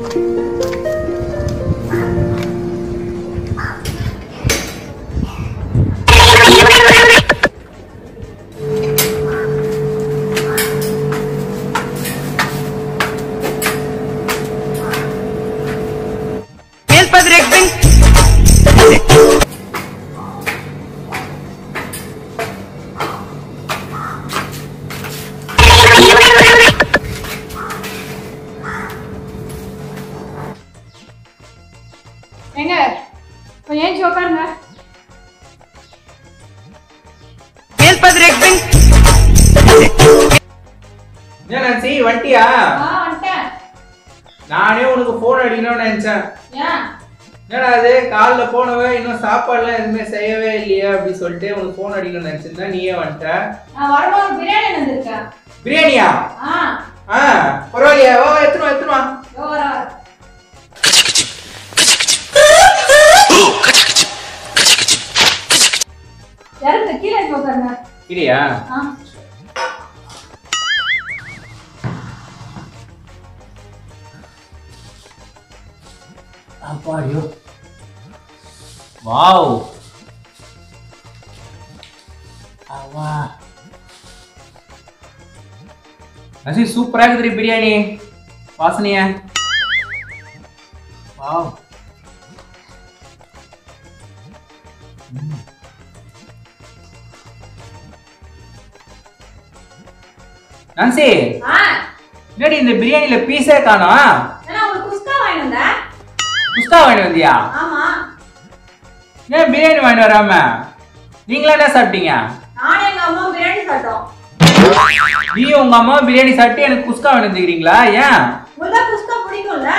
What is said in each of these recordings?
Meals Padre Ekbing. ஏங்க கொஞ்சம் ஏஞ்சி உட்காருங்க Meals Padre Ekbing. என்ன நான்சி வண்டியா ஆ வந்துட்டேன் நானே உனக்கு போன் அடிக்கணும்னு நினைச்சேன் ஏன் என்னடா அது காலைல போனவ இன்னும் சாப்பாடுலாம் எதுவுமே செய்யவே இல்லையா அப்படி சொல்லிட்டு உனக்கு போன் அடிக்கணும்னு நினைச்சிருந்தா நீயே வந்துட்ட நான் வரும்போது பிரியாணி வந்திருக்கேன் பிரியாணியா ஆ ஆ பரவாயில்லையா வா வா, எடுத்துன்னு வா எடுத்துன்னு வா இதோ வர வர. இறங்கு கீழே இறங்கி உட்காருங்க இல்லையா ஆ அப்பாடியோ வாவ் அவா நசி சூப்பரா இருக்குது பிரியாணி வாசனையா வாவ் ம். நான்சி ஆ என்னடி இந்த பிரியாணில பீஸே காணோம் ஏன்னா உங்களுக்கு குஸ்கா வாங்கி வந்தேன் குஸ்கா வாங்கிட்டு வந்தியா ஆமா ஏன் பிரியாணி வாங்கிட்டு வராம நீங்களா என்ன சாப்பிட்டீங்க நானும் எங்க அம்மா பிரியாணி சாப்பிட்டோம் நீ உங்க அம்மா பிரியாணி சாப்பிட்டு எனக்கு குஸ்கா வாங்கிட்டு வந்துக்கிறீங்களா ஏன் உங்களுக்கு குஸ்கா பிடிக்கும்ல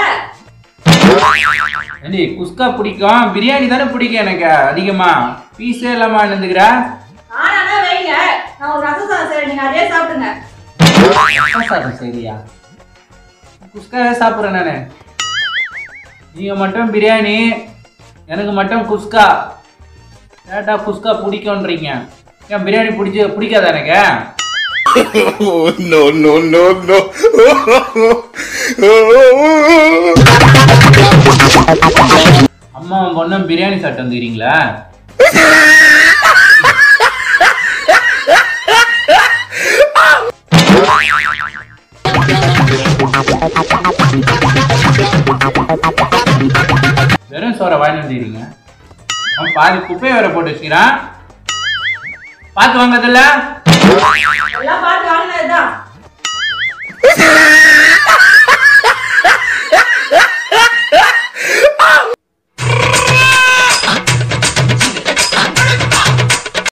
ஏண்டி குஸ்கா பிடிக்கும் பிரியாணி தானே பிடிக்கும் எனக்கு அதிகமா பீஸே இல்லாம வாங்கிட்டு வந்துக்கிற ஆனா வைங்க நான் ஒரு ரசம் சாதம் செய்றேன் நீங்க அதே சாப்பிடுங்க சாப்பிட்றேன் சரியா குஸ்காவே சாப்பிட்றேன் நானு நீங்க மட்டும் பிரியாணி எனக்கு மட்டும் குஸ்கா ஏட்டா குஸ்கா பிடிக்கும்ன்றீங்க ஏன் பிரியாணி பிடிச்சி பிடிக்காதா எனக்கு Oh, no, no, no, no. அம்மாவும் பொண்ணும் பிரியாணி சாப்பிட்டு வந்துக்கிறீங்களா வெறும் சோறை வாங்கி வந்துக்கிறீங்க அவன் பாதி குப்பையை வேற போட்டு வச்சுக்கிறான் பார்த்து வாங்கதில்ல எல்லாம் பார்த்து வாங்கினதுதான்